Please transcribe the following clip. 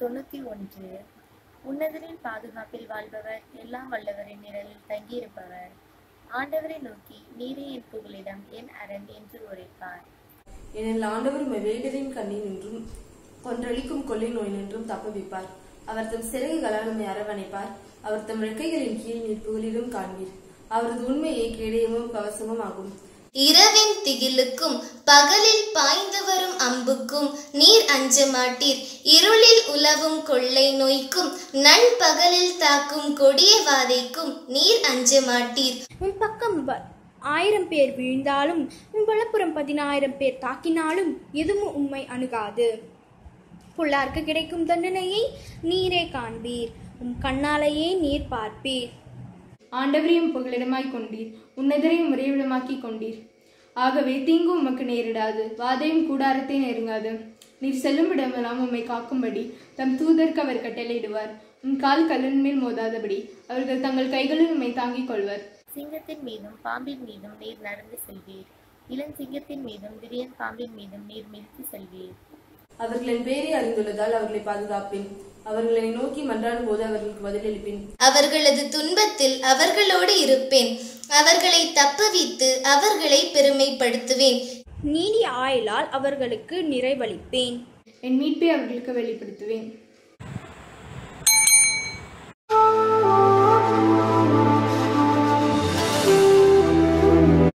தொண்ணூத்தி ஒன்று உன்னதரின் பாதுகாப்பில் வாழ்பவர் எல்லாம் வல்லவரின் நிழலில் தங்கியிருப்பவர் ஆண்டவரை நோக்கி நீரே என் புகலிடம் என் அரண் என்று உரைப்பார் ஏனெனில் ஆண்டவர் உம்மை வேடரின் கண்ணில் நின்றும் கொன்றளிக்கும் கொள்ளை நோய் நின்றும் தப்புவிப்பார் அவர் தம் சிறகுகளால் உம்மை அரவணைப்பார் அவர் தம் ரெக்கைகளின் கீழ் நீர் புகலிலும் காண்பீர் அவரது உண்மையை கேடயமும் கவசமும் ஆகும் இரவின் திகிலுக்கும் பகலில் பாய்ந்து வரும் அம்புக்கும் நீர் அஞ்ச மாட்டீர் இருளில் உலவும் கொள்ளை நோய்க்கும் நண்பகலில் தாக்கும் கொடிய வாதைக்கும் நீர் அஞ்ச மாட்டீர் உன் பக்கம் வ- ஆயிரம் பேர் வீழ்ந்தாலும் உன் வலப்புறம் பதினாயிரம் பேர் தாக்கினாலும் எதுவும் உம்மை அணுகாது புல்லார்க்கு கிடைக்கும் தண்டனையை நீரே காண்பீர் உம் கண்ணாலேயே நீர் பார்ப்பீர் ஆண்டவரையும் புகலிடமாய் கொண்டீர் உன்னதரையும் உறைவிடமாக்கி கொண்டீர் ஆகவே தீங்கு உமக்கு நேரிடாது வாதையும் கூடாரத்தை நெருங்காது நீர் செல்லும் இடமெல்லாம் உம்மை காக்கும்படி தம் தூதருக்கு அவர் கட்டளையிடுவார் உம் கால் கல்லின் மேல் மோதாதபடி அவர்கள் தங்கள் கைகளில் உம்மை தாங்கிக் கொள்வர் சிங்கத்தின் மீதும் பாம்பின் மீதும் நீர் நடந்து செல்வீர் இளஞ்சிங்கத்தின் மீதும் விரியன் பாம்பின் மீதும் நீர் மிதித்து செல்வீர் அவர்களின் பேரை அறிந்துள்ளதால் அவர்களை பாதுகாப்பேன் அவர்களை நோக்கி மன்றாடும் போது அவர்களுக்கு பதிலளிப்பேன் அவர்களது துன்பத்தில் அவர்களோடு இருப்பேன் அவர்களை தப்புவித்து அவர்களை பெருமைப்படுத்துவேன் நீடிய ஆயுளால் அவர்களுக்கு நிறைவளிப்பேன் என் மீட்பை அவர்களுக்கு வெளிப்படுத்துவேன்